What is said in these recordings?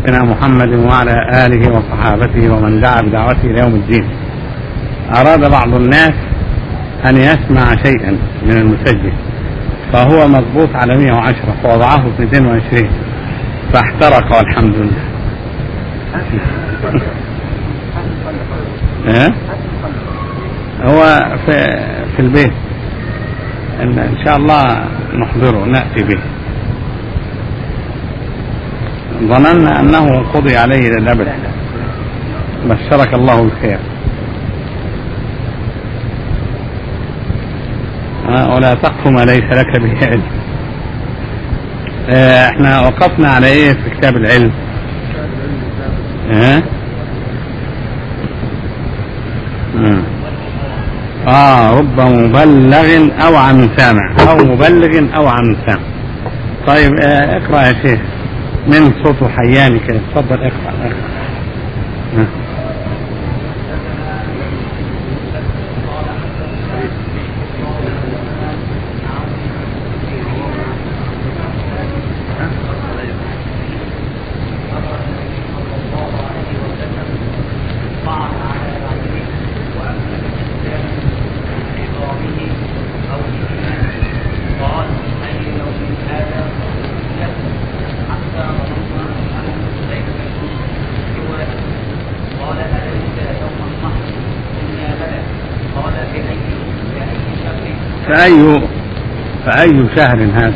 سيدنا محمد وعلى آله وصحابته ومن دعا بدعوته إلى يوم الدين أراد بعض الناس أن يسمع شيئا من المسجل فهو مضبوط على 110 فوضعه في 220 فاحترق والحمد لله ها؟ هو في في البيت ان ان شاء الله نحضره ناتي به ظننا انه قضي عليه الى الابد بشرك الله بالخير ولا تقف ما ليس لك به علم احنا وقفنا على ايه في كتاب العلم اه, آه رب مبلغ او عن سامع او مبلغ او عن سامع طيب اه اقرا يا شيخ من صوته حياني كده اتفضل اقرا اقرا اه. فأي فأي شهر هذا؟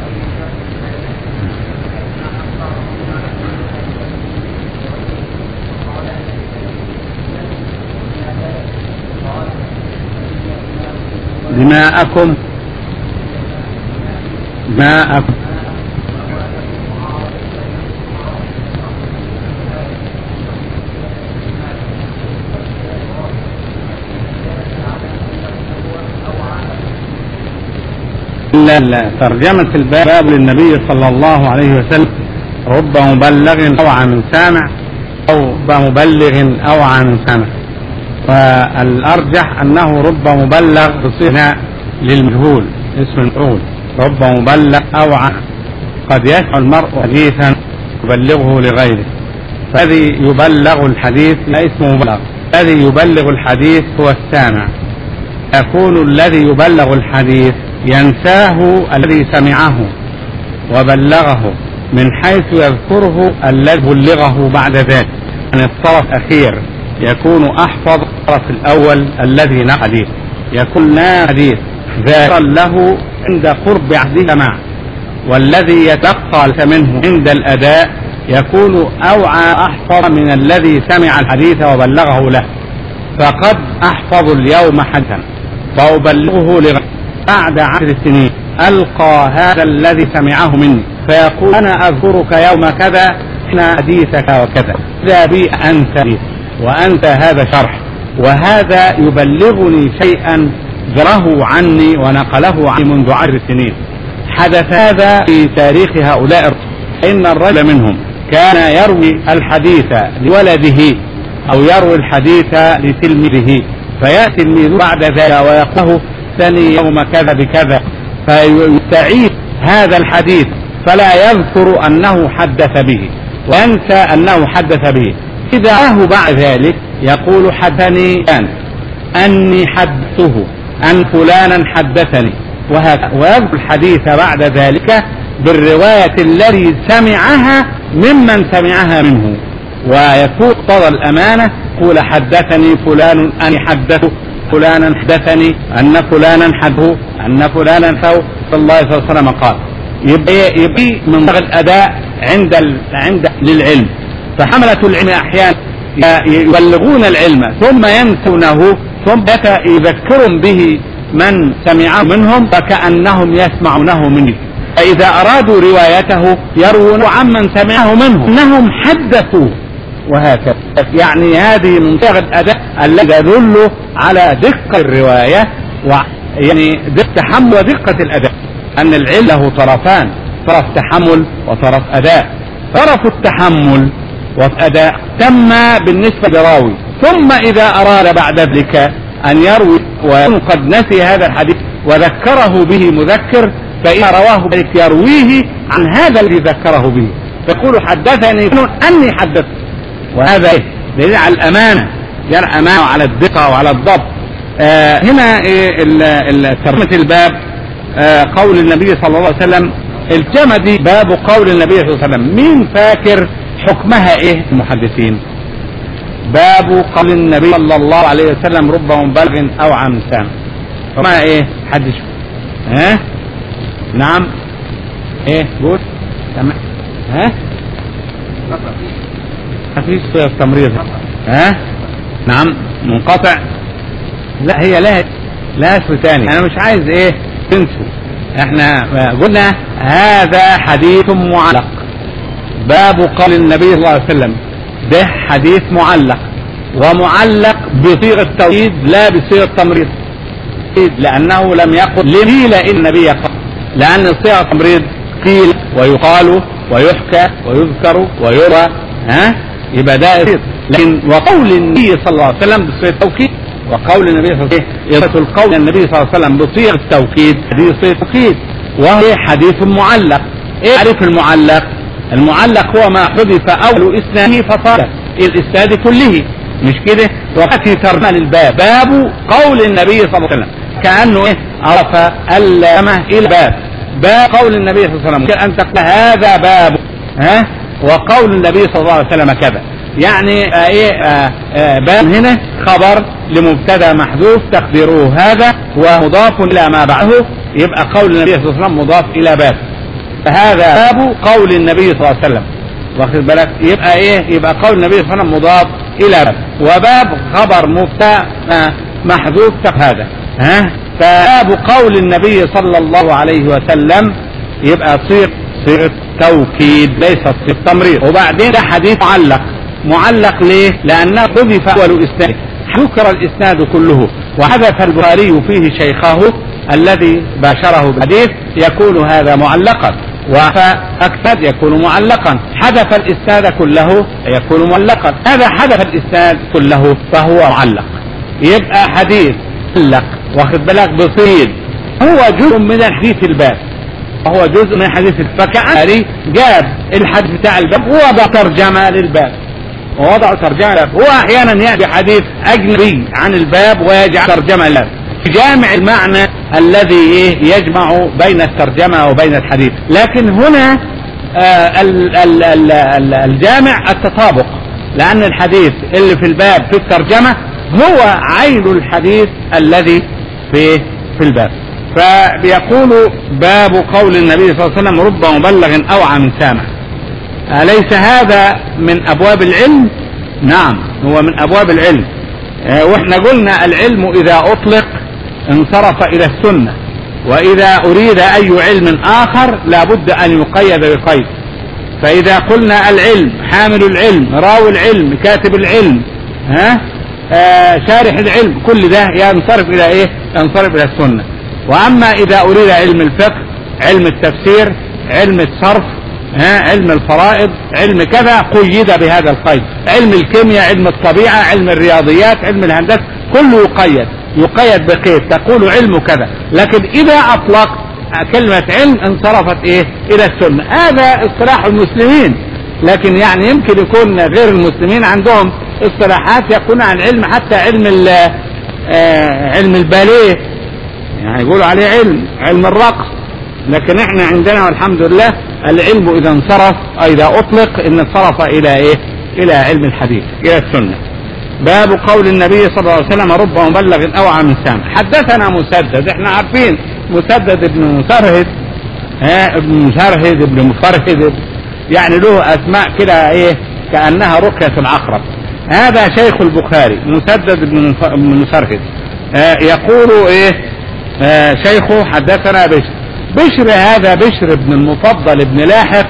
دماءكم دماءكم ترجمة الباب للنبي صلى الله عليه وسلم رب مبلغ أو عن سامع أو رب مبلغ أو عن سامع والأرجح أنه رب مبلغ بصيغة للمجهول اسم المفعول رب مبلغ أو عن قد يسمع المرء حديثا يبلغه لغيره فالذي يبلغ الحديث لا اسمه مبلغ الذي يبلغ الحديث هو السامع يكون الذي يبلغ الحديث ينساه الذي سمعه وبلغه من حيث يذكره الذي بلغه بعد ذلك عن الطرف الأخير يكون أحفظ الطرف الأول الذي نقل حديث يكون لا حديث ذاكرا له عند قرب عهده معه والذي يتقى منه عند الأداء يكون أوعى أحفظ من الذي سمع الحديث وبلغه له فقد أحفظ اليوم حدثا وأبلغه لغيره بعد عشر سنين ألقى هذا الذي سمعه مني فيقول أنا أذكرك يوم كذا إن حديثك وكذا إذا بي أنت وأنت هذا شرح وهذا يبلغني شيئا جره عني ونقله عني منذ عشر سنين حدث هذا في تاريخ هؤلاء إن الرجل منهم كان يروي الحديث لولده أو يروي الحديث لتلميذه فيأتي التلميذ بعد ذلك ويقول حدثني يوم كذا بكذا فيستعيد هذا الحديث فلا يذكر أنه حدث به وينسى أنه حدث به إذا راه بعد ذلك يقول حدثني أن أني حدثته أن فلانا حدثني وهذا ويذكر الحديث بعد ذلك بالرواية الذي سمعها ممن سمعها منه ويكون قضى الأمانة يقول حدثني فلان أني حدثه فلانا حدثني أن فلانا حدثه أن فلانا فو صلى الله عليه وسلم قال يبقى يبقى من ضغط الأداء عند ال... عند للعلم فحملة العلم أحيانا يبلغون العلم ثم ينسونه ثم يذكرون به من سمعه منهم فكأنهم يسمعونه منه فإذا أرادوا روايته يروون عمن سمعه منهم أنهم حدثوا وهكذا يعني هذه من صيغ الأداء الذي يدل على دقة الرواية ويعني تحمل ودقة الأداء أن العلم له طرفان طرف تحمل وطرف أداء طرف التحمل والأداء تم بالنسبة لراوي ثم إذا أراد بعد ذلك أن يروي ويكون قد نسي هذا الحديث وذكره به مذكر فإذا رواه ذلك يرويه عن هذا الذي ذكره به فيقول حدثني اني حدثت وهذا ايه دليل على الامانه يرى امانه وعلى الدقه وعلى الضبط آه هنا إيه ترجمه الباب آه قول النبي صلى الله عليه وسلم الترجمه دي باب قول النبي صلى الله عليه وسلم مين فاكر حكمها ايه المحدثين باب قول النبي صلى الله عليه وسلم رب مبلغ او عن سام حكمها ايه حد ها نعم ايه قول تمام ها خفيف التمريض ها نعم منقطع لا هي لها لها اسم ثاني انا مش عايز ايه تنسوا احنا قلنا هذا حديث معلق باب قول النبي صلى الله عليه وسلم ده حديث معلق ومعلق بصيغه التوحيد لا بصيغه التمريض لانه لم يقل لقيل ان النبي قال لان صيغه التمريض قيل ويقال ويحكى ويذكر ويرى ها يبقى ده لكن وقول النبي صلى الله عليه وسلم بصيغه التوكيد وقول النبي صلى الله عليه وسلم إضافة القول النبي صلى الله عليه وسلم بصيغة التوكيد حديث صيغة التوكيد وهي حديث معلق ايه تعريف المعلق المعلق هو ما حذف اول اسناده فصار الاسناد كله مش كده وقت ترجمة للباب باب قول النبي صلى الله عليه وسلم كأنه ايه عرف اللامة الى باب باب قول النبي صلى الله عليه وسلم ان تقول هذا باب ها وقول النبي صلى الله عليه وسلم كذا يعني آه ايه آه آه باب هنا خبر لمبتدا محذوف تقديره هذا ومضاف الى ما بعده يبقى قول النبي صلى الله عليه وسلم مضاف الى باب فهذا باب قول النبي صلى الله عليه وسلم واخد بالك يبقى ايه يبقى قول النبي صلى الله عليه وسلم مضاف الى باب وباب خبر مبتدا محذوف هذا ها فباب قول النبي صلى الله عليه وسلم يبقى صيغ صيغه توكيد ليست صيغه تمريض وبعدين ده حديث معلق معلق ليه؟ لأنه حذف أول إسناد ذكر الإسناد كله وحذف البخاري فيه شيخه الذي باشره بالحديث يكون هذا معلقا وأكثر يكون معلقا حذف الإسناد كله يكون معلقا هذا حذف الإسناد كله فهو معلق يبقى حديث معلق واخد بالك بصيد هو جزء من الحديث الباب وهو جزء من حديث فكأنه جاب الحديث بتاع الباب ووضع ترجمة للباب ووضع ترجمة له هو أحيانا يأتي حديث أجنبي عن الباب ويجعل ترجمة له جامع المعنى الذي إيه يجمع بين الترجمة وبين الحديث لكن هنا آه ال ال ال ال الجامع التطابق لأن الحديث اللي في الباب في الترجمة هو عين الحديث الذي في في الباب فبيقول باب قول النبي صلى الله عليه وسلم رب مبلغ أوعى من سامع أليس هذا من أبواب العلم نعم هو من أبواب العلم اه وإحنا قلنا العلم إذا أطلق انصرف إلى السنة وإذا أريد أي علم آخر لابد أن يقيد بقيد فإذا قلنا العلم حامل العلم راوي العلم كاتب العلم ها اه شارح العلم كل ده ينصرف إلى إيه ينصرف إلى السنة وأما إذا أريد علم الفقه علم التفسير علم الصرف ها علم الفرائض علم كذا قيد بهذا القيد علم الكيمياء علم الطبيعة علم الرياضيات علم الهندسة كله يقيد يقيد بقيد تقول علم كذا لكن إذا أطلق كلمة علم انصرفت إيه إلى السنة هذا اصطلاح المسلمين لكن يعني يمكن يكون غير المسلمين عندهم اصطلاحات يكون عن علم حتى علم آه علم الباليه يعني يقولوا عليه علم علم الرقص لكن احنا عندنا والحمد لله العلم اذا انصرف او اذا اطلق ان انصرف الى ايه الى علم الحديث الى السنه باب قول النبي صلى الله عليه وسلم رب مبلغ اوعى من سامع حدثنا مسدد احنا عارفين مسدد ابن مسرهد ها ابن مسرهد ابن مفرهد يعني له اسماء كده ايه كانها رقيه العقرب هذا شيخ البخاري مسدد ابن مسرهد اه يقول ايه اه شيخه حدثنا بشر بشر هذا بشر بن المفضل بن لاحق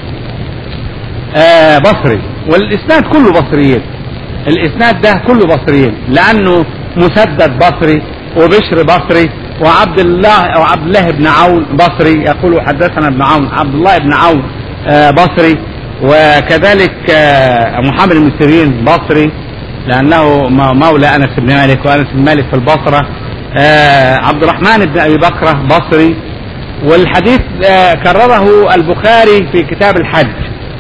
آه بصري والاسناد كله بصريين الاسناد ده كله بصريين لانه مسدد بصري وبشر بصري وعبد الله او عبد الله بن عون بصري يقول حدثنا ابن عون عبد الله بن عون آه بصري وكذلك آه محمد بن سيرين بصري لانه مولى انس بن مالك وانس بن مالك في البصره عبد الرحمن بن ابي بكره بصري والحديث كرره البخاري في كتاب الحج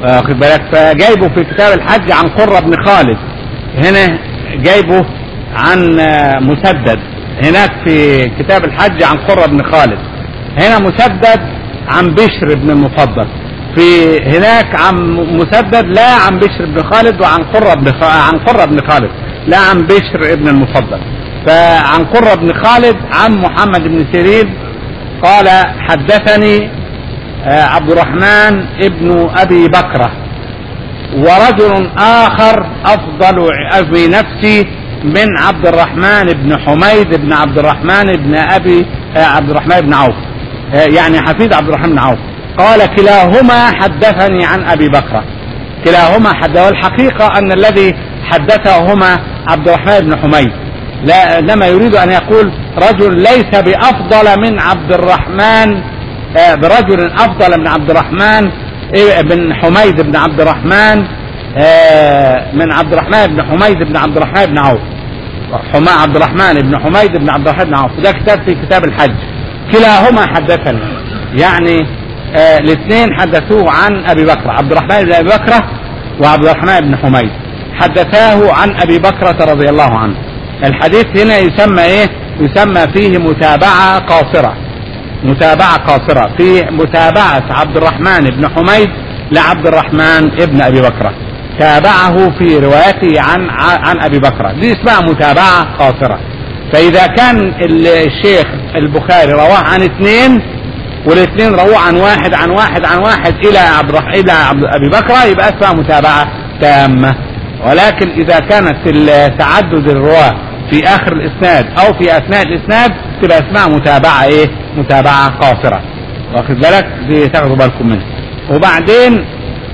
واخد بالك فجايبه في كتاب الحج عن قرة بن خالد هنا جايبه عن آه، مسدد هناك في كتاب الحج عن قرة بن خالد هنا مسدد عن بشر بن المفضل في هناك عن مسدد لا عن بشر بن خالد وعن قرة بن خ... عن قرة بن خالد لا عن بشر بن المفضل فعن قرة بن خالد عن محمد بن سيرين قال حدثني آه، عبد الرحمن ابن ابي بكره ورجل اخر افضل في نفسي من عبد الرحمن بن حميد بن عبد الرحمن بن ابي آه، عبد الرحمن بن عوف آه، يعني حفيد عبد الرحمن بن عوف قال كلاهما حدثني عن ابي بكر كلاهما حدث والحقيقه ان الذي حدثهما عبد الرحمن بن حميد لا انما يريد ان يقول رجل ليس بافضل من عبد الرحمن آه، برجل افضل من عبد الرحمن إيه، بن حميد بن عبد الرحمن آه، من عبد الرحمن بن حميد بن عبد الرحمن بن عوف حما عبد الرحمن بن حميد بن عبد الرحمن بن عوف ده كتاب في كتاب الحج كلاهما حدثني يعني آه الاثنين حدثوه عن ابي بكر عبد الرحمن بن ابي بكر وعبد الرحمن بن حميد حدثاه عن ابي بكرة رضي الله عنه الحديث هنا يسمى ايه يسمى فيه متابعة قاصرة متابعة قاصرة في متابعة عبد الرحمن بن حميد لعبد الرحمن ابن ابي بكر تابعه في روايته عن عن ابي بكر دي اسمها متابعة قاصرة فاذا كان الشيخ البخاري رواه عن اثنين والاثنين رواه عن واحد عن واحد عن واحد الى عبد الى عبد ابي بكر يبقى اسمها متابعة تامة ولكن اذا كانت تعدد الرواه في اخر الاسناد او في اثناء الاسناد تبقى اسمها متابعة ايه متابعة قاصرة واخد بالك دي تاخدوا بالكم منها وبعدين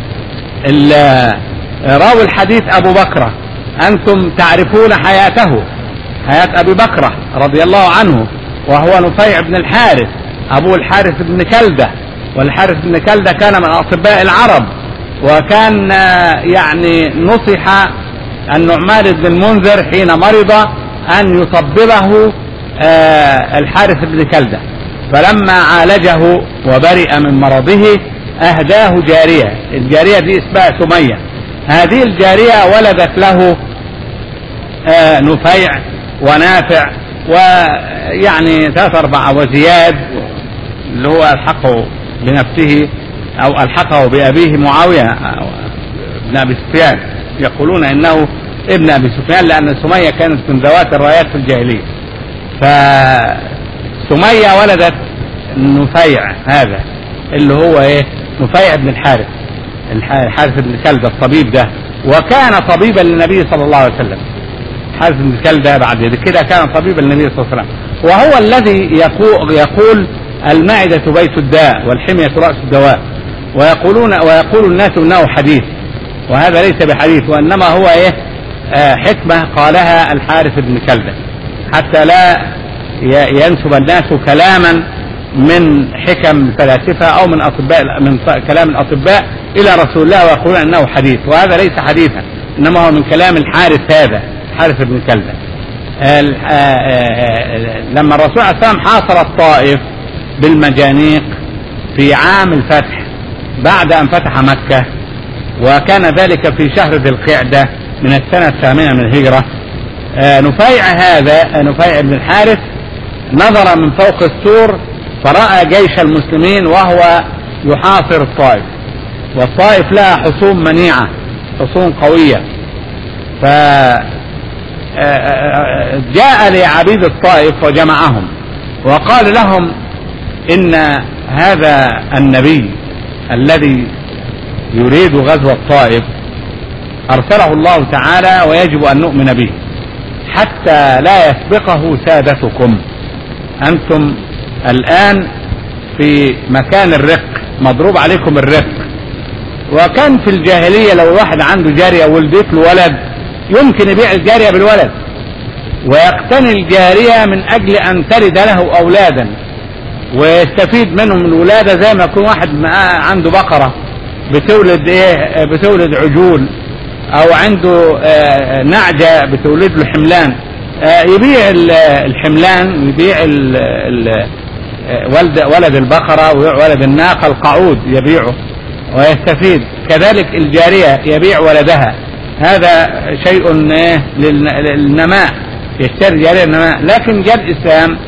راوي الحديث ابو بكرة انتم تعرفون حياته حياة ابي بكرة رضي الله عنه وهو نفيع بن الحارث ابو الحارث بن كلدة والحارث بن كلدة كان من اطباء العرب وكان يعني نصح النعمان بن المنذر حين مرض ان يطببه الحارث بن كلدة فلما عالجه وبرئ من مرضه اهداه جارية الجارية دي اسمها سمية هذه الجارية ولدت له نفيع ونافع ويعني ثلاث اربع وزياد اللي هو الحقه بنفسه او الحقه بابيه معاويه بن ابي سفيان يقولون انه ابن ابي سفيان لان سميه كانت من ذوات الرايات في الجاهليه فسميه ولدت نفيع هذا اللي هو ايه نفيع بن الحارث الحارث بن كلدة الطبيب ده وكان طبيبا للنبي صلى الله عليه وسلم حارث بن كلدة بعد كده كان طبيبا للنبي صلى الله عليه وسلم وهو الذي يقول, يقول المعدة بيت الداء والحمية رأس الدواء ويقولون ويقول الناس انه حديث وهذا ليس بحديث وانما هو ايه آه حكمة قالها الحارث بن كلدة حتى لا ينسب الناس كلاما من حكم الفلاسفة او من اطباء من كلام الاطباء الى رسول الله ويقولون انه حديث وهذا ليس حديثا انما هو من كلام الحارث هذا حارث بن كلدة لما الرسول عليه السلام حاصر الطائف بالمجانيق في عام الفتح بعد ان فتح مكة وكان ذلك في شهر ذي القعدة من السنة الثامنة من الهجرة نفيع هذا نفيع بن الحارث نظر من فوق السور فرأى جيش المسلمين وهو يحاصر الطائف والطائف لها حصون منيعة حصون قوية ف جاء لعبيد الطائف وجمعهم وقال لهم ان هذا النبي الذي يريد غزو الطائف ارسله الله تعالى ويجب ان نؤمن به حتى لا يسبقه سادتكم انتم الان في مكان الرق مضروب عليكم الرق وكان في الجاهلية لو واحد عنده جارية ولدت له ولد يمكن يبيع الجارية بالولد ويقتني الجارية من اجل ان تلد له اولادا ويستفيد منهم الولادة زي ما يكون واحد عنده بقرة بتولد ايه بتولد عجول او عنده نعجة بتولد له حملان يبيع الحملان ويبيع ولد ولد البقرة وولد الناقة القعود يبيعه ويستفيد كذلك الجارية يبيع ولدها هذا شيء للنماء يشتري جارية النماء لكن جاء الإسلام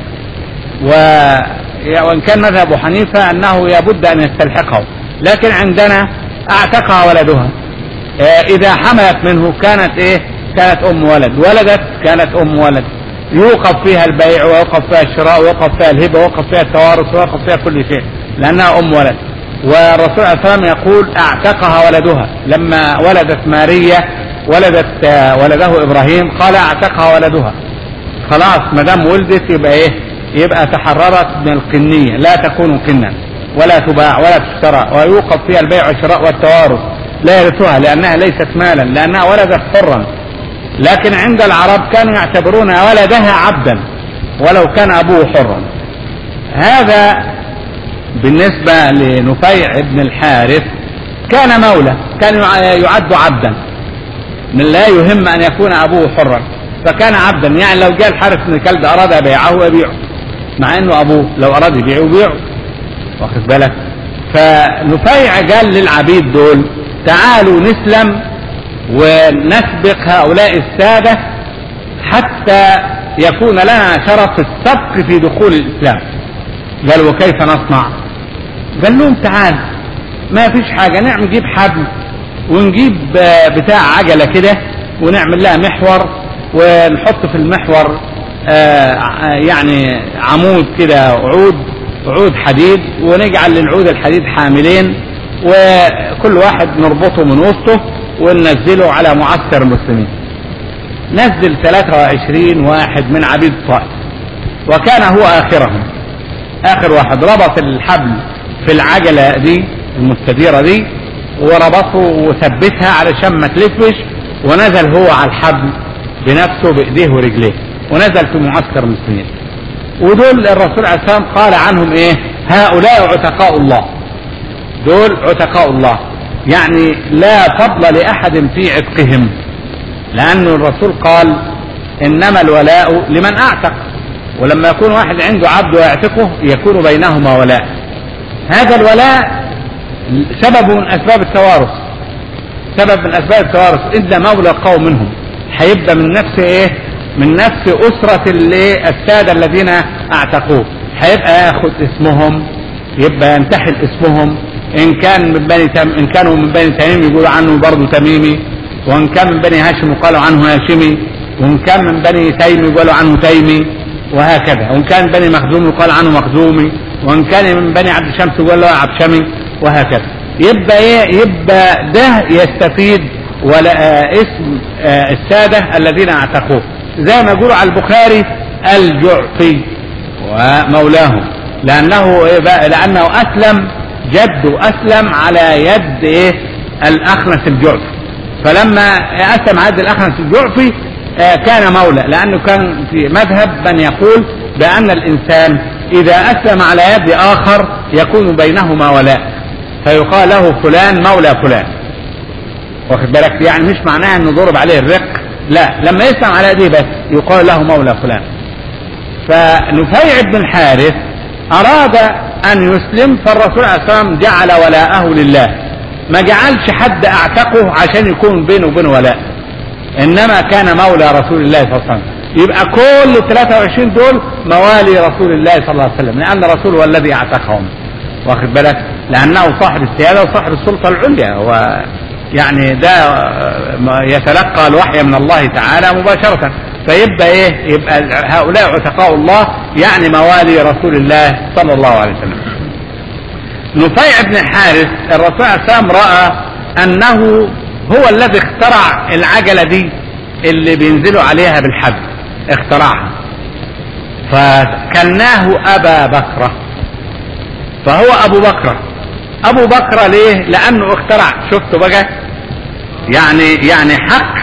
وإن كان مذهب أبو حنيفة أنه لابد أن يستلحقه لكن عندنا أعتقها ولدها إذا حملت منه كانت إيه كانت أم ولد ولدت كانت أم ولد يوقف فيها البيع ويوقف فيها الشراء ويوقف فيها الهبة ويوقف فيها التوارث ويوقف فيها كل شيء لأنها أم ولد والرسول عليه الصلاة والسلام يقول أعتقها ولدها لما ولدت مارية ولدت ولده إبراهيم قال أعتقها ولدها خلاص ما دام ولدت يبقى إيه يبقى تحررت من القنية لا تكون قنا ولا تباع ولا تشترى ويوقف فيها البيع والشراء والتوارث لا يرثها لأنها ليست مالا لأنها ولدت حرا لكن عند العرب كانوا يعتبرون ولدها عبدا ولو كان أبوه حرا هذا بالنسبة لنفيع بن الحارث كان مولى كان يعد عبدا من لا يهم أن يكون أبوه حرا فكان عبدا يعني لو جاء الحارث بن كلب أراد بيعه يبيعه مع أنه أبوه لو أراد يبيعه يبيعه واخد بالك فنفيع قال للعبيد دول تعالوا نسلم ونسبق هؤلاء السادة حتى يكون لنا شرف السبق في دخول الإسلام قال وكيف نصنع قال لهم تعال ما فيش حاجة نعمل نجيب حبل ونجيب بتاع عجلة كده ونعمل لها محور ونحط في المحور يعني عمود كده عود عود حديد ونجعل للعود الحديد حاملين وكل واحد نربطه من وسطه وننزله على معسكر المسلمين نزل 23 واحد من عبيد الطائف وكان هو آخرهم آخر واحد ربط الحبل في العجلة دي المستديرة دي وربطه وثبتها علشان ما تلفش ونزل هو على الحبل بنفسه بإيديه ورجليه ونزل في معسكر المسلمين ودول الرسول عليه السلام قال عنهم ايه هؤلاء عتقاء الله دول عتقاء الله يعني لا فضل لأحد في عتقهم لأن الرسول قال إنما الولاء لمن أعتق ولما يكون واحد عنده عبد ويعتقه يكون بينهما ولاء هذا الولاء سبب من أسباب التوارث سبب من أسباب التوارث إلا مولى قوم منهم هيبقى من نفس إيه من نفس أسرة اللي السادة الذين أعتقوه هيبقى ياخد اسمهم يبقى ينتحل اسمهم إن كان من بني تم إن كانوا من بني تميم يقولوا عنه برضه تميمي وإن كان من بني هاشم يقالوا عنه هاشمي وإن كان من بني تيم يقولوا عنه تيمي وهكذا وإن كان بني مخزوم يقال عنه مخزومي وإن كان من بني عبد الشمس يقول له عبد وهكذا يبقى ايه يبقى ده يستفيد ولا آه اسم آه السادة الذين اعتقوه زي ما يقولوا على البخاري الجعفي ومولاه لأنه إيه بقى لأنه أسلم جده أسلم على يد إيه الأخنس الجعفي فلما أسلم على يد الأخنس الجعفي آه كان مولى لأنه كان في مذهب من يقول بأن الإنسان إذا أسلم على يد آخر يكون بينهما ولاء فيقال له فلان مولى فلان واخد بالك يعني مش معناها انه ضرب عليه الرق لا لما يسلم على يده بس يقال له مولى فلان فنفيع بن الحارث أراد أن يسلم فالرسول عليه الصلاة والسلام جعل ولاءه لله ما جعلش حد أعتقه عشان يكون بينه وبين ولاء إنما كان مولى رسول الله صلى الله عليه وسلم يبقى كل ال 23 دول موالي رسول الله صلى الله عليه وسلم لأن الرسول هو الذي أعتقهم واخد بالك لأنه صاحب السيادة وصاحب السلطة العليا ويعني ده يتلقى الوحي من الله تعالى مباشرة فيبقى ايه يبقى هؤلاء عتقاء الله يعني موالي رسول الله صلى الله عليه وسلم نفيع بن الحارث الرسول عليه السلام رأى أنه هو الذي اخترع العجلة دي اللي بينزلوا عليها بالحبل اخترعها فكناه أبا بكرة فهو أبو بكرة أبو بكرة ليه لأنه اخترع شفتوا بقى يعني يعني حق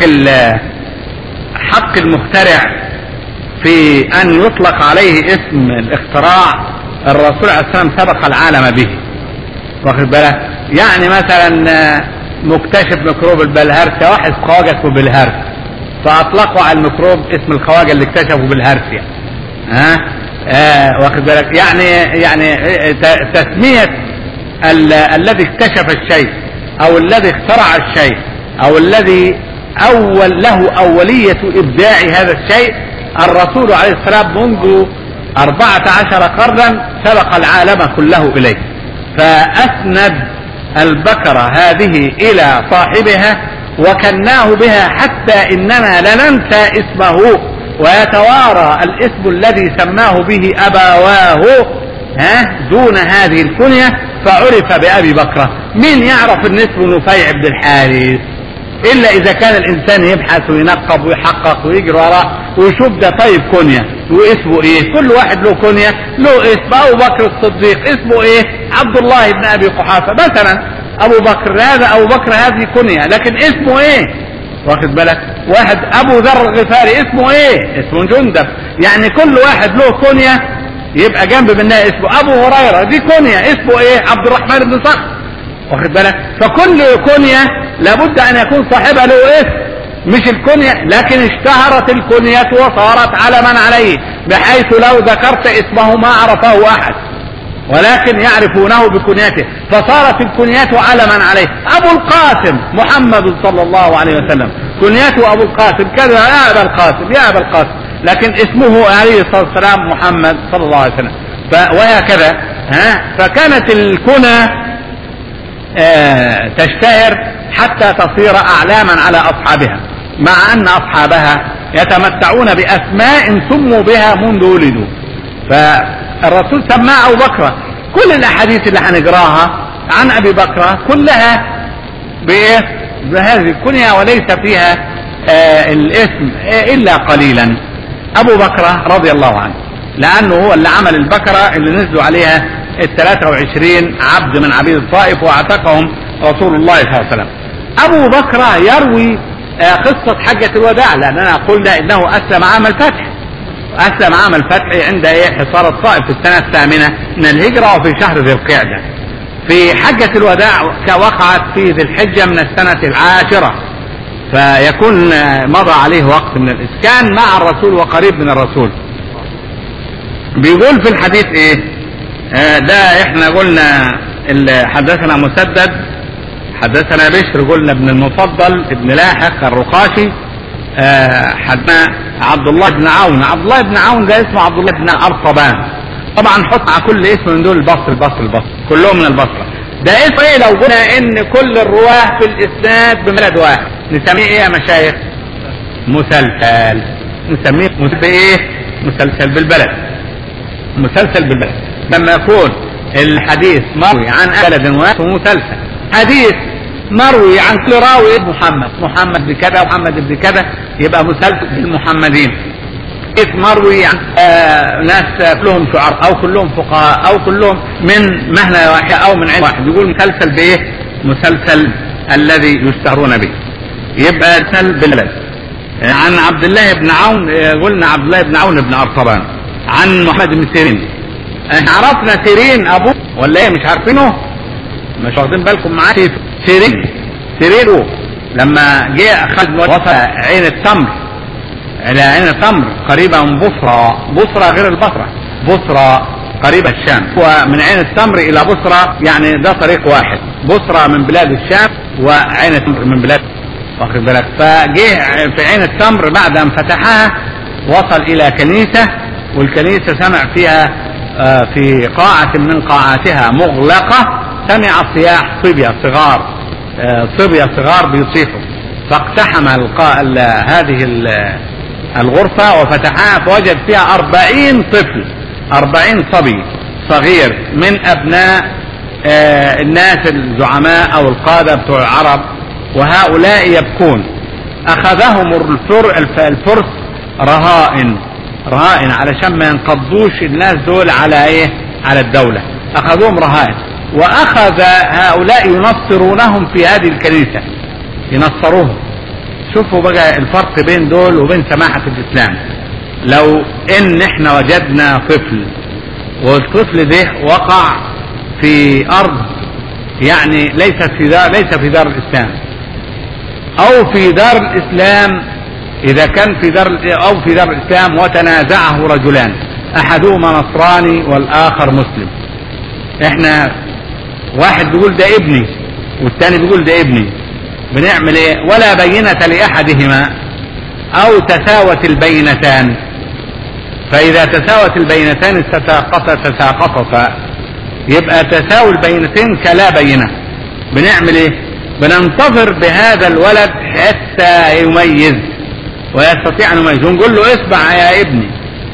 حق المخترع في أن يطلق عليه اسم الاختراع الرسول عليه السلام سبق العالم به واخد بالك يعني مثلا مكتشف ميكروب البلهارسيا واحد خواجة اسمه بالهارس فأطلقوا على الميكروب اسم الخواجة اللي اكتشفوا بالهارسيا ها آه واخد بالك يعني يعني تسمية ال- الذي اكتشف الشيء او الذي اخترع الشيء او الذي اول له اولية ابداع هذا الشيء الرسول عليه السلام منذ أربعة عشر قرنا سبق العالم كله إليه فأسند البكرة هذه إلى صاحبها وكناه بها حتى إننا لننسى اسمه ويتوارى الاسم الذي سماه به أبواه ها دون هذه الكنية فعرف بأبي بكرة مين يعرف ان اسمه نفيع بن الحارث الا اذا كان الانسان يبحث وينقب ويحقق ويجري وراه ويشوف ده طيب كنية واسمه ايه كل واحد له كنية له اسم ابو بكر الصديق اسمه ايه عبد الله بن ابي قحافة مثلا ابو بكر هذا ابو بكر هذه كنية لكن اسمه ايه واخد بالك واحد ابو ذر الغفاري اسمه ايه اسمه جندب يعني كل واحد له كنية يبقى جنب منها اسمه ابو هريرة دي كنية اسمه ايه عبد الرحمن بن صخر واخد بالك فكل كنية لابد ان يكون صاحبها له اسم مش الكنية لكن اشتهرت الكنية وصارت علما عليه بحيث لو ذكرت اسمه ما عرفه احد ولكن يعرفونه بكنيته فصارت الكنيات علما عليه ابو القاسم محمد صلى الله عليه وسلم كنيته ابو القاسم كذا يا ابا القاسم يا ابا القاسم لكن اسمه عليه الصلاه والسلام محمد صلى الله عليه وسلم ف وهكذا ها فكانت الكنى آه تشتهر حتى تصير اعلاما على اصحابها مع ان اصحابها يتمتعون باسماء سموا بها منذ ولدوا فالرسول سماه ابو بكر كل الاحاديث اللي هنقراها عن ابي بكر كلها بايه بهذه الكنية وليس فيها آه الاسم آه الا قليلا ابو بكر رضي الله عنه لانه هو اللي عمل البكرة اللي نزلوا عليها ال 23 عبد من عبيد الطائف واعتقهم رسول الله صلى الله عليه وسلم ابو بكر يروي آه قصة حجة الوداع لاننا قلنا انه اسلم عام الفتح اسلم عام الفتح عند ايه حصار الطائف في السنة الثامنة من الهجرة وفي شهر ذي القعدة في حجة الوداع وقعت في ذي الحجة من السنة العاشرة فيكون مضى عليه وقت من الإسكان مع الرسول وقريب من الرسول بيقول في الحديث ايه آه ده احنا قلنا حدثنا مسدد حدثنا بشر قلنا ابن المفضل ابن لاحق الرقاشي آه حدثنا عبد الله بن عون عبد الله بن عون ده اسمه عبد الله بن ارطبان طبعا حط على كل اسم من دول البصر البصر البصر كلهم من البصره ده اسم ايه لو قلنا ان كل الرواه في الاسناد ببلد واحد نسميه ايه يا مشايخ مسلسل نسميه مسلسل بايه مسلسل بالبلد مسلسل بالبلد لما يكون الحديث مروي عن بلد واحد مسلسل حديث مروي عن كل راوي محمد محمد بكذا ومحمد بكذا يبقى مسلسل بالمحمدين حديث مروي عن آه ناس كلهم شعراء او كلهم فقهاء او كلهم من مهنة واحدة او من علم واحد يقول مسلسل بايه مسلسل الذي يشتهرون به يبقى مسلسل بالبلد عن عبد الله بن عون قلنا عبد الله بن عون بن ارطبان عن محمد بن سيرين احنا عرفنا سيرين ابوه ولا ايه مش عارفينه مش واخدين بالكم معاه سيرين سيرين لما جه خالد وصل عين التمر الى عين التمر قريبة من بصرى بصرى غير البصرة بصرى قريبة الشام ومن عين التمر الى بصرى يعني ده طريق واحد بصرى من بلاد الشام وعين التمر من بلاد واخد بالك فجه في عين التمر بعد ان فتحها وصل الى كنيسة والكنيسة سمع فيها في قاعة من قاعاتها مغلقة سمع صياح صبية صغار صبية صغار بيصيحوا فاقتحم هذه الغرفة وفتحها فوجد فيها أربعين طفل أربعين صبي صغير من أبناء الناس الزعماء أو القادة بتوع العرب وهؤلاء يبكون أخذهم الفرس رهائن رهائن علشان ما ينقضوش الناس دول على ايه على الدولة اخذوهم رهائن واخذ هؤلاء ينصرونهم في هذه الكنيسة ينصروهم شوفوا بقى الفرق بين دول وبين سماحة الاسلام لو ان احنا وجدنا طفل والطفل ده وقع في ارض يعني ليست في دار ليس في دار الاسلام او في دار الاسلام اذا كان في دار او في دار الاسلام وتنازعه رجلان احدهما نصراني والاخر مسلم احنا واحد بيقول ده ابني والتاني بيقول ده ابني بنعمل ايه ولا بينة لأحدهما أو تساوت البينتان فإذا تساوت البينتان تساقطا تساقطتا يبقى تساوي البينتين كلا بينة بنعمل ايه بننتظر بهذا الولد حتى يميز ويستطيع ان يميز ونقول له اسمع يا ابني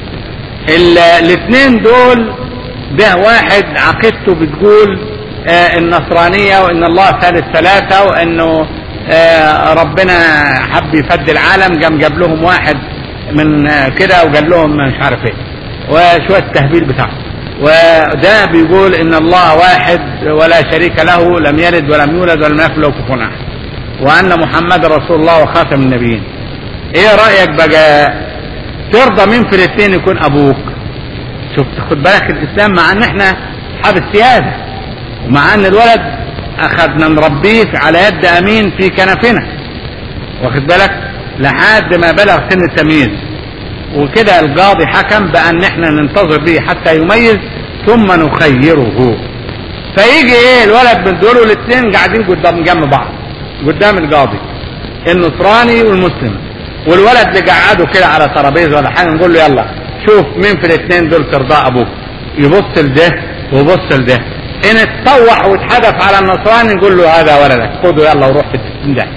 الاثنين دول ده واحد عقيدته بتقول آه النصرانية وان الله ثالث ثلاثة وانه آه ربنا حب يفدي العالم قام جاب لهم واحد من آه كده وقال لهم مش عارف ايه وشوية التهبيل بتاعه وده بيقول ان الله واحد ولا شريك له لم يلد ولم يولد ولم يكن له كفوا احد وان محمد رسول الله وخاتم النبيين ايه رايك بقى ترضى مين في الاثنين يكون ابوك شوف خد بالك الاسلام مع ان احنا اصحاب السياده ومع ان الولد اخذنا نربيه على يد امين في كنفنا واخد بالك لحد ما بلغ سن التمييز وكده القاضي حكم بان احنا ننتظر به حتى يميز ثم نخيره فيجي ايه الولد من دول والاثنين قاعدين قدام جنب بعض قدام القاضي النصراني والمسلم والولد اللي قعده كده على ترابيزه ولا حاجه نقول له يلا شوف مين في الاثنين دول ترضى ابوك يبص لده ويبص لده ان اتطوح واتحدف على النصراني نقول له هذا ولدك خده يلا وروح في التسليم ده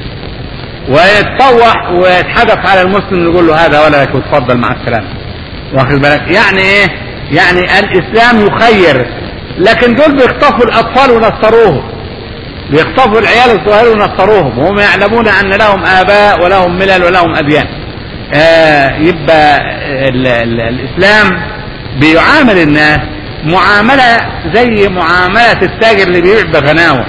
ويتطوح ويتحدث على المسلم نقول له هذا ولدك وتفضل مع السلامه واخد بالك يعني ايه يعني الاسلام يخير لكن دول بيخطفوا الاطفال ونصروهم بيخطفوا العيال الصغيرين ونصروهم وهم يعلمون ان لهم اباء ولهم ملل ولهم اديان آه يبقى ال ال الاسلام بيعامل الناس معامله زي معامله التاجر اللي بيبيع بغناوه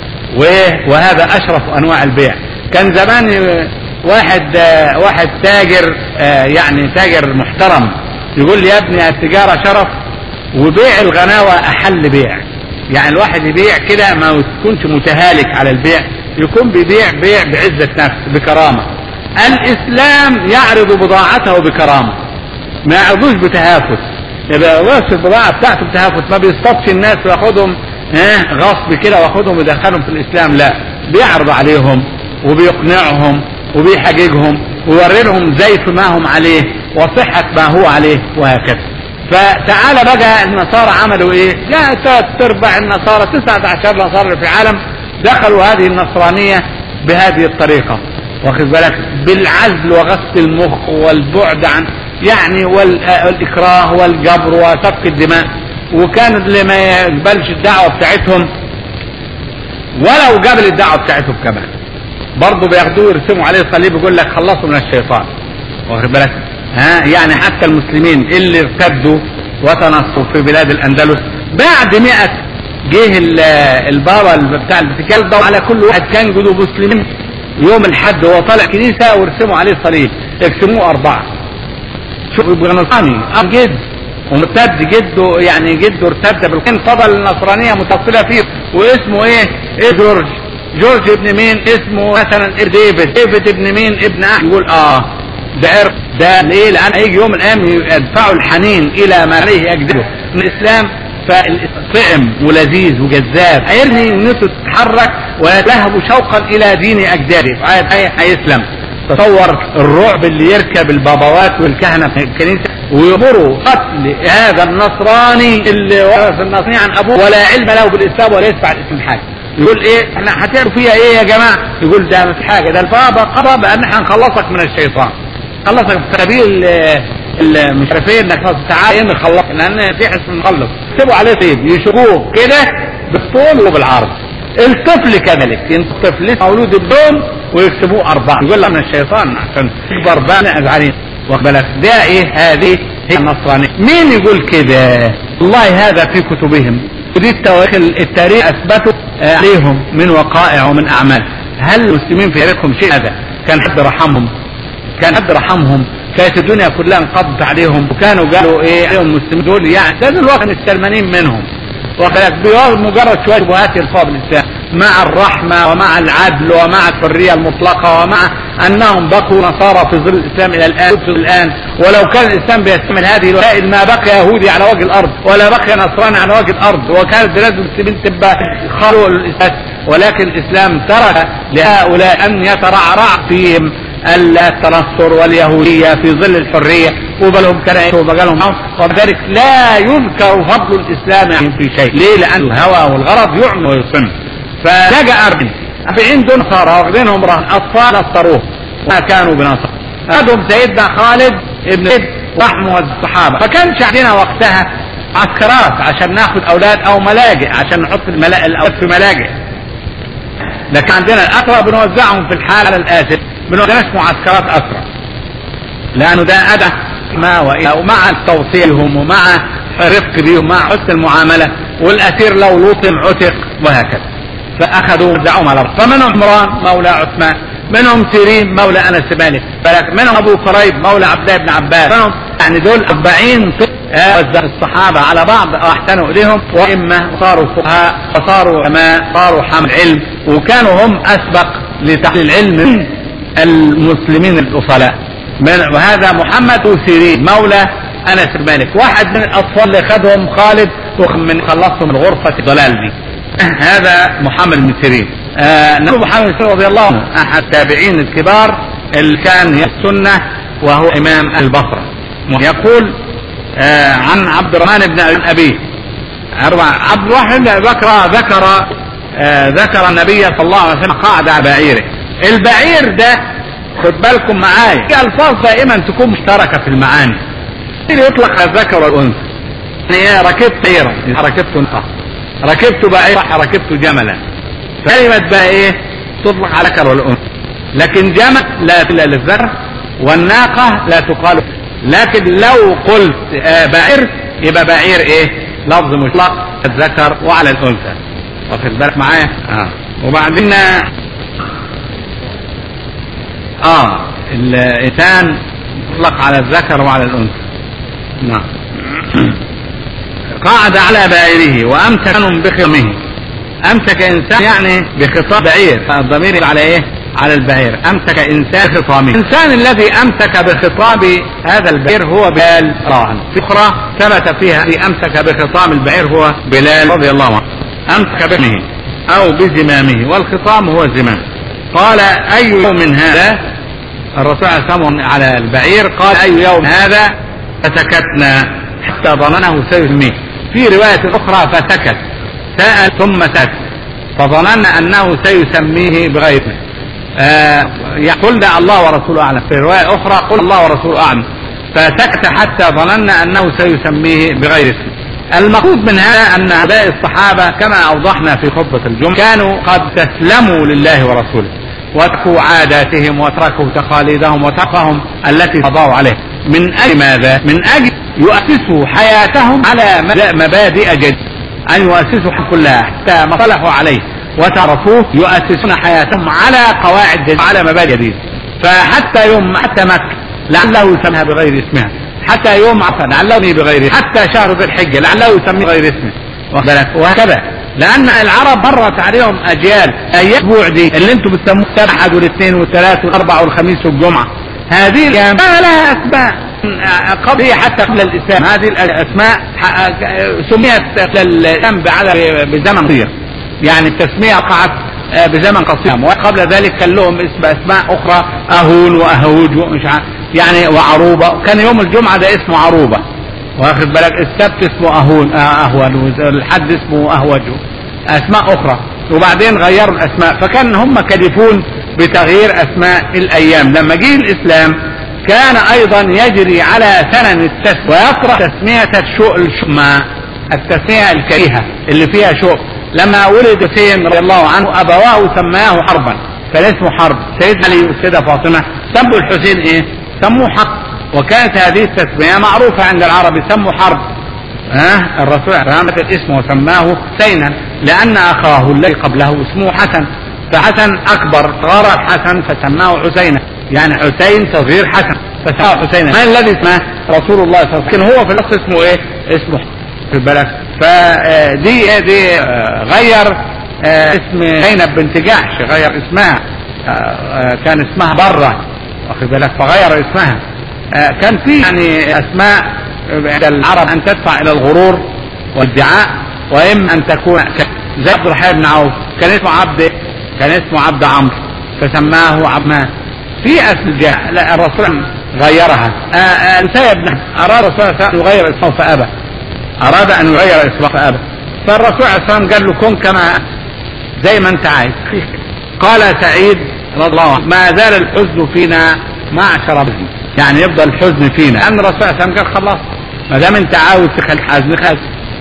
وهذا اشرف انواع البيع كان زمان واحد واحد تاجر يعني تاجر محترم يقول لي يا ابني التجاره شرف وبيع الغناوه احل بيع يعني الواحد يبيع كده ما يكونش متهالك على البيع يكون بيبيع بيع بعزه نفس بكرامه الاسلام يعرض بضاعته بكرامه ما يعرضوش بتهافت يبقى وصف البضاعه بتاعته بتهافت ما بيصطادش الناس وياخدهم اه غصب كده واخدهم ويدخلهم في الاسلام لا بيعرض عليهم وبيقنعهم وبيحججهم ويوري لهم زيف ما هم عليه وصحة ما هو عليه وهكذا فتعالى بقى النصارى عملوا ايه جاء ثلاث ارباع النصارى تسعة عشر نصارى في العالم دخلوا هذه النصرانية بهذه الطريقة واخد بالك بالعزل وغسل المخ والبعد عن يعني والاكراه والجبر وسفك الدماء وكان اللي ما يقبلش الدعوة بتاعتهم ولو قبل الدعوة بتاعتهم كمان برضه بياخدوه يرسموا عليه صليب يقول لك خلصوا من الشيطان واخد بالك ها يعني حتى المسلمين اللي ارتدوا وتنصروا في بلاد الاندلس بعد 100 جه البابا بتاع الفاتيكان دور على كل واحد كان يقولوا مسلمين يوم الحد وهو طالع كنيسه ويرسموا عليه صليب يقسموه اربعه شوف يبقى نصراني اب جد ومرتد جده يعني جده ارتد بالقين فضل النصرانيه متصله فيه واسمه ايه؟ ايه جورج جورج ابن مين اسمه مثلا ديفيد ديفيد ابن مين ابن احمد يقول اه ده عرق ده ليه لان هيجي يوم من الايام يدفعوا الحنين الى ما عليه اجداده من الاسلام فطعم ولذيذ وجذاب هيرمي نفسه تتحرك ويلهب شوقا الى دين اجداده هيسلم تصور الرعب اللي يركب البابوات والكهنه في الكنيسه ويأمروا قتل هذا النصراني اللي ورث النصراني عن ابوه ولا علم له بالاسلام ولا يسمع الاسم حاجه يقول ايه احنا هتعملوا فيها ايه يا جماعه يقول ده مش حاجه ده البابا قضى بان احنا هنخلصك من الشيطان خلصك في سبيل مش عارف ايه انك تعالى ايه نخلصك لان في اسم مخلص يكتبوا عليه طيب يشوفوه كده بالطول وبالعرض الطفل كذلك الطفل لسه مولود بدون ويكتبوه اربعه يقول لك من الشيطان عشان يكبر بقى ازعلين واخد بالك ده ايه هذه هي النصرانيه مين يقول كده والله هذا في كتبهم ودي التواريخ التاريخ اثبتوا عليهم من وقائع ومن اعمال هل المسلمين في تاريخهم شيء هذا كان حد رحمهم كان حد رحمهم كانت الدنيا كلها انقضت عليهم وكانوا قالوا ايه عليهم المسلمين دول يعني ده دلوقتي مستلمانين منهم واخد بالك مجرد شويه شبهات يلقوها بالاسلام مع الرحمة ومع العدل ومع الحرية المطلقة ومع أنهم بقوا نصارى في ظل الإسلام إلى الآن الآن ولو كان الإسلام بيستعمل هذه الوسائل ما بقي يهودي على وجه الأرض ولا بقي نصراني على وجه الأرض وكانت بلاد المسلمين تبقى خلوا الإسلام ولكن الإسلام ترك لهؤلاء أن يترعرع فيهم التنصر واليهودية في ظل الحرية وبلهم كان وبقالهم وبذلك لا يذكر فضل الإسلام يعني في شيء ليه لأن الهوى والغرض يعمل ويصم فلجأ أربعين أربعين دون نصارى واخدينهم رهن أطفال نصروه ما كانوا بنصر خدهم سيدنا خالد ابن زيد رحمه الصحابة فكانش عندنا وقتها عسكرات عشان ناخد أولاد أو ملاجئ عشان نحط الأولاد في ملاجئ لكن عندنا الأسرى بنوزعهم في الحال على الآسف بنوزعش معسكرات أسرى لأنه ده أدى ما ومع توصيلهم ومع رفق بيهم مع حسن المعاملة والأسير لو لوطم عتق وهكذا فأخذوا وزعوهم على الأرض فمنهم عمران مولى عثمان منهم سيرين مولى أنس مالك منهم أبو قريب مولى عبد الله بن عباس منهم يعني دول 40 وزع الصحابة على بعض واحسنوا إليهم وإما صاروا فقهاء وصاروا علماء صاروا حامل علم وكانوا هم أسبق لتحليل العلم من المسلمين الأصلاء من وهذا محمد وسيرين مولى أنس بن مالك واحد من الأطفال اللي خدهم خالد من خلصهم الغرفة الضلال دي هذا محمد بن سيرين آه محمد بن سيرين رضي الله عنه أحد التابعين الكبار اللي كان السنة وهو إمام البصرة يقول آه عن عبد الرحمن بن أبي عبد الرحمن بن أبي بكر ذكر آه ذكر النبي صلى الله عليه وسلم قاعد على بعيره البعير ده خد بالكم معايا في الفاظ دائما تكون مشتركه في المعاني يطلق على الذكر والانثى يعني ركبت بعيرا ركبت انثى ركبت بعيرا ركبت جملا كلمه بقى ايه تطلق على الذكر والانثى لكن جمل لا الا للذكر والناقه لا تقال لكن لو قلت آه بعير يبقى بعير ايه لفظ مطلق الذكر وعلى الانثى واخد بالك معايا اه وبعدين اه الإنسان يطلق على الذكر وعلى الأنثى نعم قعد على بائره وأمسك بخطامه أمسك إنسان يعني بخطام بعير فالضمير على إيه؟ على البعير أمسك إنسان خطامه الإنسان الذي أمسك بخطام هذا البعير هو بلال راهن في أخرى ثبت فيها الذي أمسك بخطام البعير هو بلال رضي الله عنه أمسك بخطامه أو بزمامه والخطام هو الزمام قال أي يوم هذا الرسول عليه الصلاة على البعير قال أي يوم هذا فسكتنا حتى ظننه سيسميه في رواية أخرى فسكت سأل ثم سكت فظننا أنه سيسميه بغير اسمه آه قلنا الله ورسوله أعلم في رواية أخرى قل الله ورسوله أعلم فسكت حتى ظننا أنه سيسميه بغير اسمه المقصود من هذا أن هؤلاء الصحابة كما أوضحنا في خطبة الجمعة كانوا قد تسلموا لله ورسوله وتركوا عاداتهم وتركوا تقاليدهم وتقهم التي قضوا عليها من أجل ماذا؟ من أجل يؤسسوا حياتهم على مبادئ جديدة أن يؤسسوا كلها حتى ما صلحوا عليه وتعرفوه يؤسسون حياتهم على قواعد جديدة على مبادئ جديدة فحتى يوم حتى مكة لعله يسميها بغير اسمها حتى يوم عفا لعله بغير حتى شهر ذي الحجة لعله يسميه بغير اسمه وهكذا لان العرب مرت عليهم اجيال ايام الاسبوع دي اللي انتم بتسموه السبت والاثنين والثلاث والاربع والخميس والجمعه هذه الايام ما لها اسماء قبل هي حتى قبل الاسلام هذه الاسماء سميت الاسلام بزمن قصير يعني التسميه وقعت بزمن قصير وقبل ذلك كان لهم اسم اسماء اخرى اهون واهوج ومش عارف يعني وعروبه كان يوم الجمعه ده اسمه عروبه واخد بالك السبت اسمه اهون اهون الحد اسمه اهوج اسماء اخرى وبعدين غيروا الاسماء فكان هم كلفون بتغيير اسماء الايام لما جه الاسلام كان ايضا يجري على سنن التسمية ويكره تسمية الشوء الشماء التسمية الكريهة اللي فيها شوء لما ولد حسين رضي الله عنه ابواه سماه حربا كان اسمه حرب سيدنا علي والسيدة فاطمة سموا الحسين ايه سموه حق وكانت هذه التسمية معروفة عند العرب يسموا حرب ها أه؟ الرسول عليه الاسم وسماه حسينا لأن أخاه الذي قبله اسمه حسن فحسن أكبر صغر حسن فسماه حسينا يعني حسين صغير حسن فسماه حسينا ما الذي اسمه رسول الله صلى الله عليه وسلم هو في الأصل اسمه إيه؟ اسمه في بالك فدي دي غير آه اسم زينب بنت جحش غير اسمها آه آه كان اسمها برة واخد بالك فغير اسمها آه كان في يعني اسماء عند العرب ان تدفع الى الغرور والادعاء واما ان تكون زي عبد الرحمن بن عوف كان اسمه عبد كان اسمه عبد عمرو فسماه عبد في اسم جاء لا الرسول غيرها المسيب بن اراد الرسول ان يغير اسمه فابى اراد ان يغير اسمه فابى فالرسول عليه الصلاه والسلام قال له كن كما زي ما انت عايز قال سعيد رضي الله عنه ما زال الحزن فينا معشر بزن يعني يفضل الحزن فينا لان الرسول عليه الصلاه والسلام قال خلاص ما دام انت عاوز تخلي حزن خلاص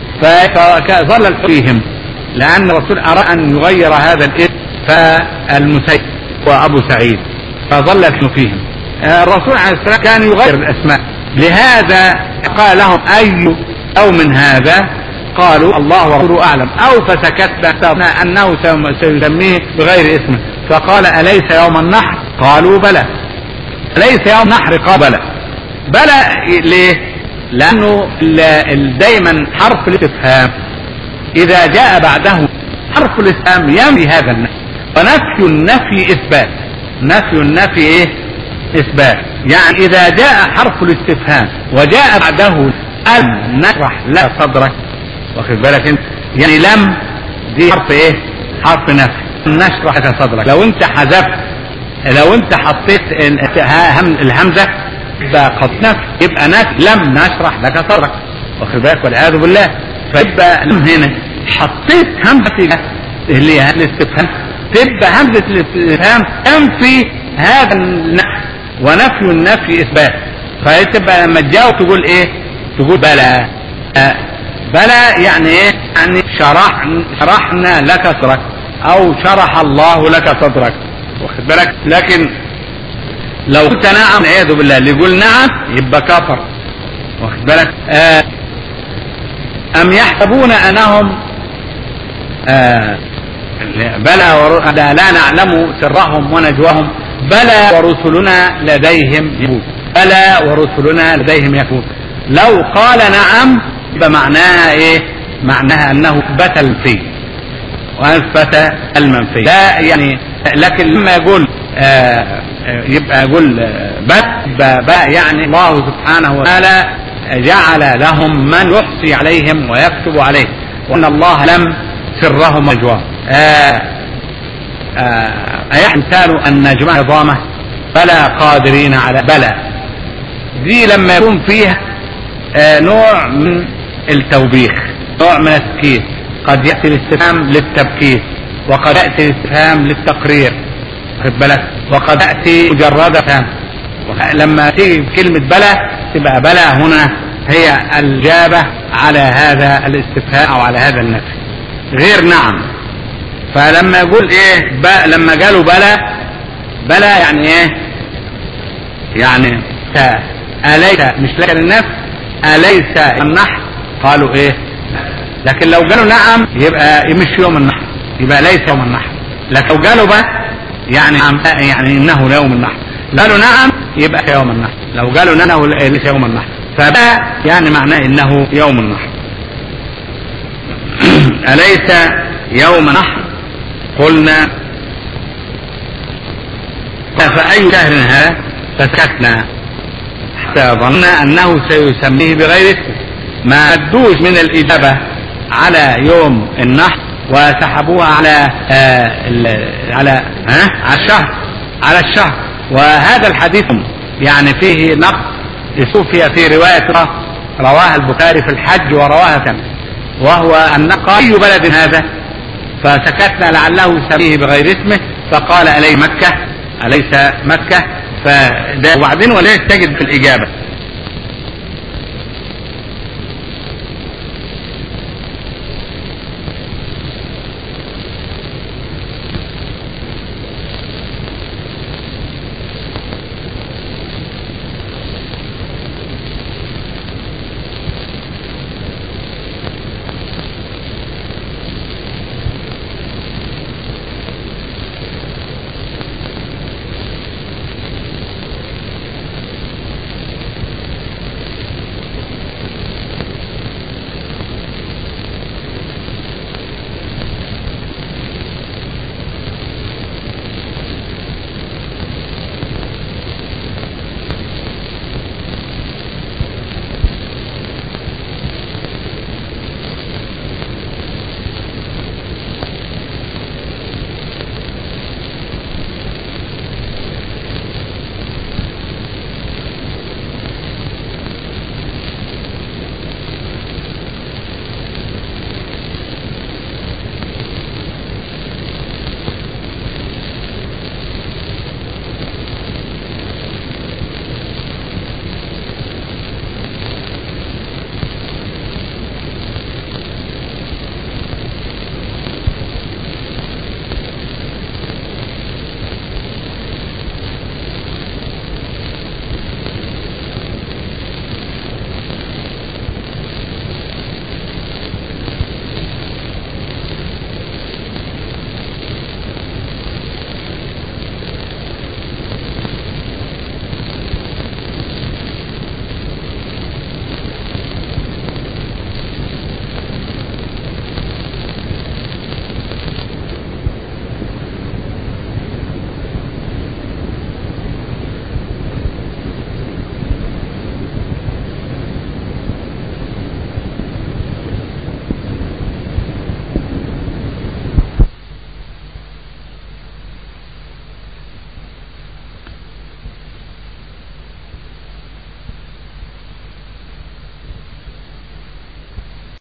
فظل الحزن فيهم لان الرسول اراد ان يغير هذا الاسم فالمسيب وابو سعيد فظل الحزن فيهم الرسول عليه السلام كان يغير الاسماء لهذا قال لهم اي يوم هذا قالوا الله ورسوله اعلم او فسكتنا انه سيسميه بغير اسمه فقال اليس يوم النحر قالوا بلى ليس يوم النحر قال بلى بلى ليه لانه دايما حرف الاستفهام اذا جاء بعده حرف الاستفهام ينفي هذا النفي ونفي النفي اثبات نفي النفي ايه اثبات يعني اذا جاء حرف الاستفهام وجاء بعده ألم نشرح لا صدرك واخد بالك انت يعني لم دي حرف ايه حرف نفي نشرح لك صدرك لو انت حذفت لو انت حطيت الهمزه يبقى قد نفي يبقى نفي لم نشرح لك صدرك واخد بالك والعياذ بالله فيبقى لم هنا حطيت همزه اللي هي الاستفهام تبقى همزه الاستفهام تنفي هذا النفي ونفي النفي اثبات فتبقى لما تجاوب تقول ايه تقول بلى آه بلى يعني ايه يعني شرح شرحنا لك صدرك او شرح الله لك صدرك واخد بالك لكن لو قلت نعم والعياذ بالله اللي يقول نعم يبقى كفر واخد بالك آه ام يحسبون انهم آه بلى ور... لا نعلم سرهم ونجواهم بلى ورسلنا لديهم يكون بلى ورسلنا لديهم يكون لو قال نعم يبقى معناها ايه معناها انه اثبت الفي واثبت المنفي لا يعني لكن لما يقول آه يبقى يقول بس بقى يعني الله سبحانه وتعالى جعل لهم من يحصي عليهم ويكتب عليهم وان الله لم سرهم ونجواهم أيحسن أن نجمع عظامه بلى قادرين على بلى دي لما يكون فيها آه نوع من التوبيخ نوع من التكييف قد يأتي الاستفهام للتبكير وقد يأتي الاستفهام للتقرير خد بالك وقد يأتي مجرد فهم لما تيجي كلمة بلى تبقى بلى هنا هي الإجابة على هذا الاستفهام أو على هذا النفي غير نعم فلما يقول ايه بقى لما قالوا بلى بلى يعني ايه يعني تا أليس مش لك النفس أليس النحر قالوا ايه لكن لو قالوا نعم يبقى مش يوم النحر يبقى ليس يوم النحر لكن لو قالوا بقى يعني يعني انه يوم النحر قالوا نعم يبقى يوم النحر لو قالوا انه ليس يوم النحر فبقى يعني معناه انه يوم النحر أليس يوم نحر قلنا فأي شهر هذا فسكتنا حتى ظننا أنه سيسميه بغير اسمه ما أدوش من الإجابة على يوم النحر وسحبوها على آه على ها على الشهر على الشهر وهذا الحديث يعني فيه نقص صوفي في رواية رواها البخاري في الحج ورواها كم وهو أن قال أي بلد هذا فسكتنا لعله يسميه بغير اسمه فقال ألي مكة أليس مكة فده وبعدين وليس تجد في الإجابة